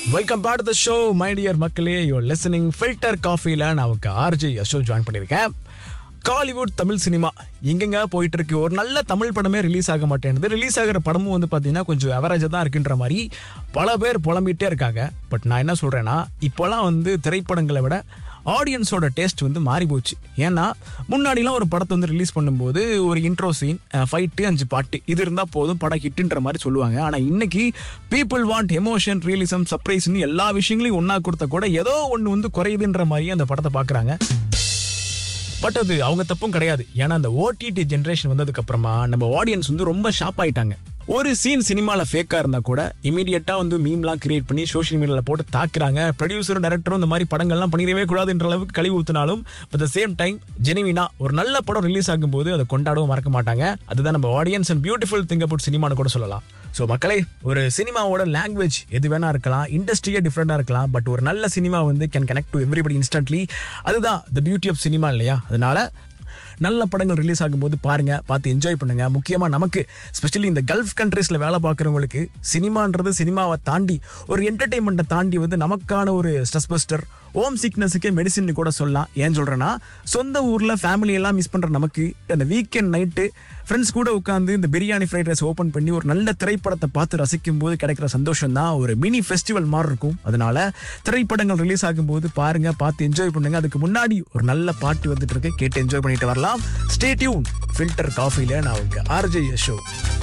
welcome back the show my dear மக்களே you listening filter காஃபில நான் உங்க ஆர்ஜி யஷோ ஜாயின் பண்ணியிருக்கேன் காலிவுட் தமிழ் சினிமா எங்கெங்க போயிட்டு இருக்கு ஒரு நல்ல தமிழ் படமே ரிலீஸ் ஆக மாட்டேங்குது ரிலீஸ் ஆகிற படமும் வந்து பார்த்தீங்கன்னா கொஞ்சம் அவரேஜாக தான் இருக்குன்ற மாதிரி பல பேர் புலம்பிட்டே இருக்காங்க பட் நான் என்ன சொல்றேன்னா இப்போலாம் வந்து திரைப்படங்களை விட ஆடியன்ஸோட டேஸ்ட் வந்து மாறி போச்சு ஏன்னா முன்னாடிலாம் ஒரு படத்தை வந்து ரிலீஸ் பண்ணும்போது ஒரு இன்ட்ரோ சீன் ஃபைட்டு அஞ்சு பாட்டு இது இருந்தால் போதும் படம் ஹிட்டுன்ற மாதிரி சொல்லுவாங்க ஆனால் இன்னைக்கு பீப்புள் வாண்ட் எமோஷன் ரியலிசம் சர்ப்ரைஸ்னு எல்லா விஷயங்களையும் ஒன்றா கொடுத்த கூட ஏதோ ஒன்று வந்து குறையுதுன்ற மாதிரி அந்த படத்தை பார்க்குறாங்க பட் அது அவங்க தப்பும் கிடையாது ஏன்னா அந்த ஓடிடி ஜென்ரேஷன் வந்ததுக்கு அப்புறமா நம்ம ஆடியன்ஸ் வந்து ரொம்ப ஷாப் ஆயிட்டாங்க ஒரு சீன் சினிமாவில் ஃபேக்காக இருந்தால் கூட இமீடியட்டாக வந்து மீம்லாம் கிரியேட் பண்ணி சோஷியல் மீடியாவில் போட்டு தாக்குறாங்க ப்ரொடியூசரும் டேரக்டரும் இந்த மாதிரி படங்கள்லாம் பண்ணிடவே கூடாதுன்ற அளவுக்கு கழிவு ஊற்றினாலும் அட் த சேம் டைம் ஜெனிவினா ஒரு நல்ல படம் ரிலீஸ் ஆகும்போது அதை கொண்டாடவும் மறக்க மாட்டாங்க அதுதான் நம்ம audience and beautiful thing about சினிமான்னு கூட சொல்லலாம் ஸோ மக்களே ஒரு சினிமாவோட லாங்குவேஜ் எது வேணா இருக்கலாம் இண்டஸ்ட்ரியே டிஃப்ரெண்டாக இருக்கலாம் பட் ஒரு நல்ல சினிமா வந்து can connect to everybody instantly அதுதான் த பியூட்டி ஆஃப் சினிமா இல்லையா அதனால நல்ல படங்கள் ரிலீஸ் ஆகும்போது பாருங்க பார்த்து என்ஜாய் பண்ணுங்க முக்கியமா நமக்கு ஸ்பெஷலி இந்த கல்ஃப் கண்ட்ரீஸ்ல வேலை பார்க்குறவங்களுக்கு சினிமான்றது சினிமாவை தாண்டி ஒரு என்டர்டைன்மெண்ட்டை தாண்டி வந்து நமக்கான ஒரு ஸ்ட்ரெஸ் பஸ்டர் ஹோம் சிக்னஸுக்கு மெடிசின் கூட சொல்லலாம் ஏன் சொல்றேன்னா சொந்த ஊர்ல ஃபேமிலி எல்லாம் மிஸ் பண்ற நமக்கு அந்த வீக்கெண்ட் நைட்டு ஃப்ரெண்ட்ஸ் கூட உட்காந்து இந்த பிரியாணி ஃப்ரைட் ரைஸ் ஓப்பன் பண்ணி ஒரு நல்ல திரைப்படத்தை பார்த்து ரசிக்கும் போது கிடைக்கிற சந்தோஷம் தான் ஒரு மினி ஃபெஸ்டிவல் மாதிரி இருக்கும் அதனால திரைப்படங்கள் ரிலீஸ் ஆகும்போது பாருங்க பார்த்து என்ஜாய் பண்ணுங்க அதுக்கு முன்னாடி ஒரு நல்ல பாட்டு வந்துட்டு இருக்கு கேட்டு என்ஜாய் பண்ணிட்டு வரலாம் ஸ்டே டியூன் ஃபில்டர் காஃபில நான் உங்க ஆர்ஜே ஷோ